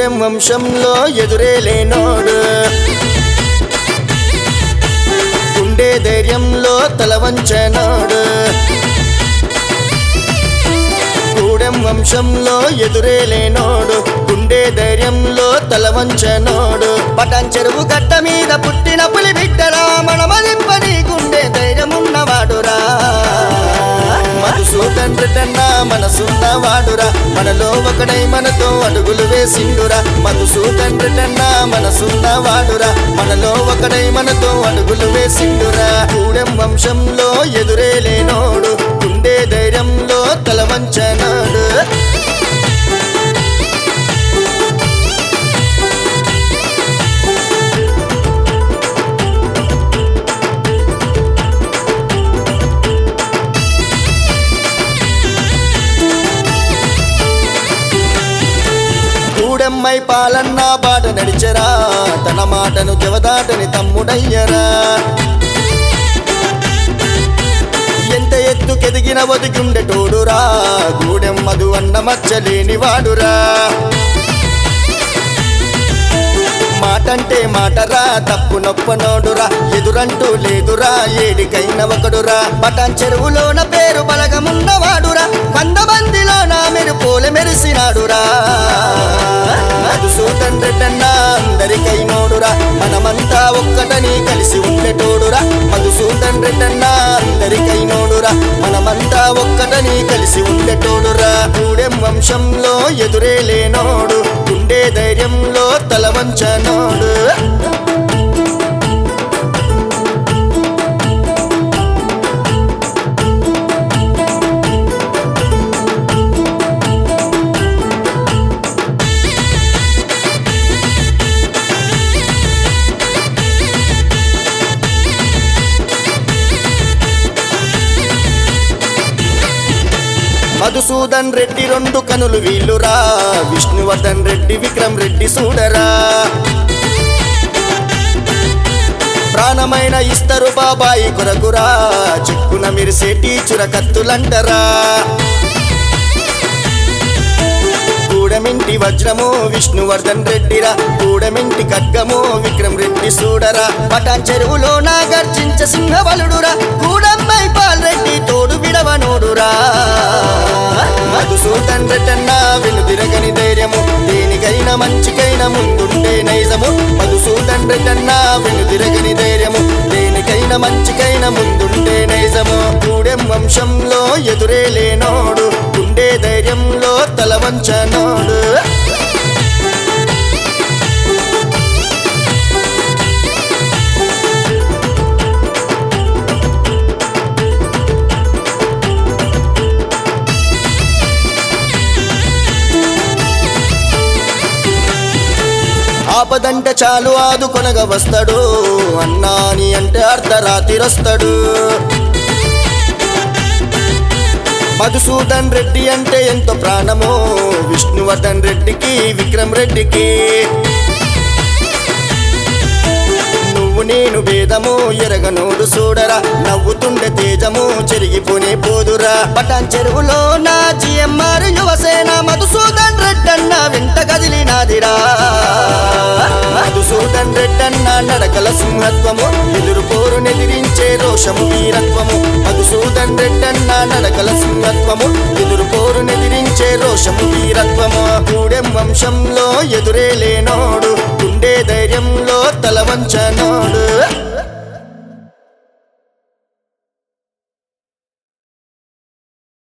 గూడెం వంశంలో ఎదురే లేనోడు గుండె ధైర్యంలో తల వంచనాడు గూడెం వంశంలో ఎదురే లేనోడు గుండె ధైర్యంలో తల వంచనోడు పటాన్ చెరువు గట్ట మీద పుట్టిన పులి బిడ్డరా మనమదింపని గుండె ధైర్యమున్నవాడురా మధుసూదన్ రెడ్డన్న మనసున్నవాడురా మనలో ఒకడై మనతో అడుగులు వేసిండురా మధుసూదన్ రెడ్డన్న మనసున్నవాడురా మనలో ఒకడై మనతో అడుగులు వేసిండురా గూడెం వంశంలో ఎదురే లేనోడు గుండె ధైర్యంలో తల వంచనాడు గూడెమ్మై పాలన్న బాట నడిచరా తన మాటను జవదాటని తమ్ముడయ్యరా ఎంత ఎత్తుకెదిగిన ఒదిగుండెటోడురా గూడెమ్మదు అన్న మచ్చలేని వాడురా మాటంటే మాటరా తప్పు నొప్పనోడురా ఎదురంటూ లేదురా ఏడికైన ఒకడురా పటాన్ చెరువులోన పేరు బలగమున్నవాడురా వంద మందిలోన మెరుపోల మెరిసినాడురా మధుసూదన్ రెడ్డన్న అందరికైనోడురా మనమంతా ఒక్కటని కలిసి ఉండేటోడురా మధుసూదన్ రెడ్డన్న అందరికైనోడురా మనమంతా ఒక్కటని కలిసి ఉండేటోడురా గూడెం వంశంలో ఎదురే లేనోడు గుండె ధైర్యంలో తల వంచనోడు మధుసూదన్ రెడ్డి రెండు కనులు వీళ్ళురా విష్ణువర్ధన్ రెడ్డి విక్రమ్ రెడ్డి సూడరా ప్రాణమైన ఇస్తరు బాబాయి కొరకురా చిక్కున మిరిసేటి చురకత్తులంటరా గూడమింటి వజ్రము విష్ణువర్ధన్ రెడ్డిరా గూడమింటి ఖడ్గము విక్రమ్ రెడ్డి సూడరా పటాన్ చెరువులో నా గర్జించ సింహబలుడురా గూడమ్మాయి పాల్రెడ్డి తోడు విడవనోడురా మధుసూదన్ రెడ్డన్న వెనుదిరగని ధైర్యము దేనికైనా మంచికైనా ముందుండే నైజము మధుసూదన్ రెడ్డన్న వెనుదిరగని ధైర్యము దేనికైనా మంచికైనా ముందుండే నైజము గూడెం వంశంలో ఎదురే లేనోడు గుండె ధైర్యంలో తల వంచనోడు ఆపదంటే చాలు ఆదుకొనగ వస్తాడు అన్నాని అంటే అర్ధరాత్రిరొస్తాడు మధుసూదన్ రెడ్డి అంటే ఎంతో ప్రాణమో విష్ణువర్ధన్ రెడ్డికి విక్రమ్ రెడ్డికి నువ్వు నేను భేదము ఎరగనోడు చూడరా నవ్వుతుండే తేజము చెరిగిపోనే పోదురా పటాన్ చెరువులో నా జిఎంఆర్ యువసేన మధుసూదన్ రెడ్డన్న వెంట కదిలినాదిరా మధుసూదన్ రెడ్డన్న నడకల సింహత్వము ఎదురు పోరునెదిరించే రోషము వీరత్వము మధుసూదన్ రెడ్డన్న నడకల సింహత్వము ఎదురు పోరునెదిరించే రోషము వీరత్వము గూడెం వంశంలో ఎదురే లేనోడు గుండె ధైర్యంలో తల వంచనోడు